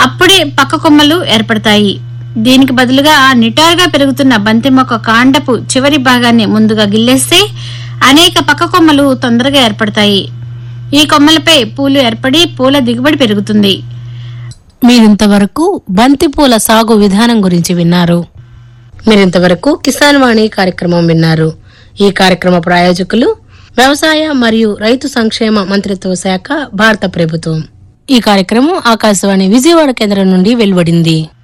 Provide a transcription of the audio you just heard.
అప్పుడే పక్క కొమ్మలు ఏర్పడతాయి దీనికి బదులుగా నిటారుగా పెరుగుతున్న బంతి మొక్క కాండపు చివరి భాగాన్ని ముందుగా గిల్లేస్తే అనేక పక్క కొమ్మలు తొందరగా ఏర్పడతాయి ఈ కొమ్మలపై పూలు ఏర్పడి పూల దిగుబడి పెరుగుతుంది మీరింతవరకు బంతిపూల సాగు విధానం గురించి విన్నారు మీరింతవరకు కిసాన్ వాణి కార్యక్రమం విన్నారు ఈ కార్యక్రమ ప్రాయోజకులు వ్యవసాయ మరియు రైతు సంక్షేమ మంత్రిత్వ శాఖ భారత ప్రభుత్వం ఈ కార్యక్రమం ఆకాశవాణి విజయవాడ కేంద్రం నుండి వెలువడింది